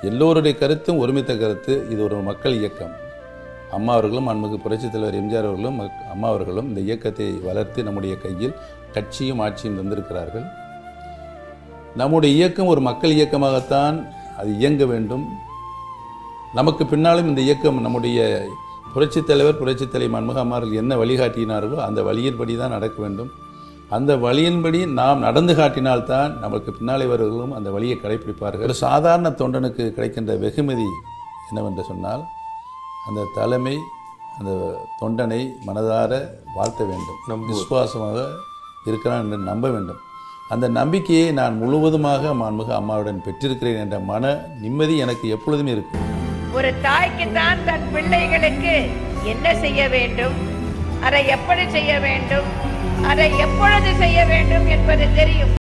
எல்லோருடைய கருத்தும் ஒருமித்த கருத்து இது ஒரு மக்கள் இயக்கம் அம்மா அவர்களும் அன்முக புரட்சித் தலைவர் எம்ஜிஆர் அவர்களும் மக்- அம்மா அவர்களும் இந்த இயக்கத்தை வளர்த்து நம்முடைய கையில் கட்சியும் ஆட்சியும் தந்திருக்கிறார்கள் நம்முடைய இயக்கம் ஒரு மக்கள் இயக்கமாகத்தான் அது இயங்க வேண்டும் நமக்கு பின்னாலும் இந்த இயக்கம் நம்முடைய புரட்சித் தலைவர் புரட்சித் தலைவர் மன்மக அம்மார்கள் என்ன வழிகாட்டினார்களோ அந்த வழியின்படி தான் நடக்க வேண்டும் அந்த வழியின்படி நாம் நடந்து காட்டினால்தான் நமக்கு பின்னாலே வருவர்களும் அந்த வழியை கடைபிடிப்பார்கள் ஒரு சாதாரண தொண்டனுக்கு கிடைக்கின்ற வெகுமதி என்னவென்று சொன்னால் அந்த தலைமை அந்த தொண்டனை மனதார வாழ்த்த வேண்டும் விசுவாசமாக இருக்கிறான் என்று நம்ப வேண்டும் அந்த நம்பிக்கையை நான் முழுவதுமாக மாண்புக அம்மாவுடன் பெற்றிருக்கிறேன் என்ற மன நிம்மதி எனக்கு எப்பொழுதுமே இருக்கு ஒரு தாய்க்கு தான் தன் பிள்ளைகளுக்கு என்ன செய்ய வேண்டும் அதை எப்படி செய்ய வேண்டும் அதை எப்பொழுது செய்ய வேண்டும் என்பது தெரியும்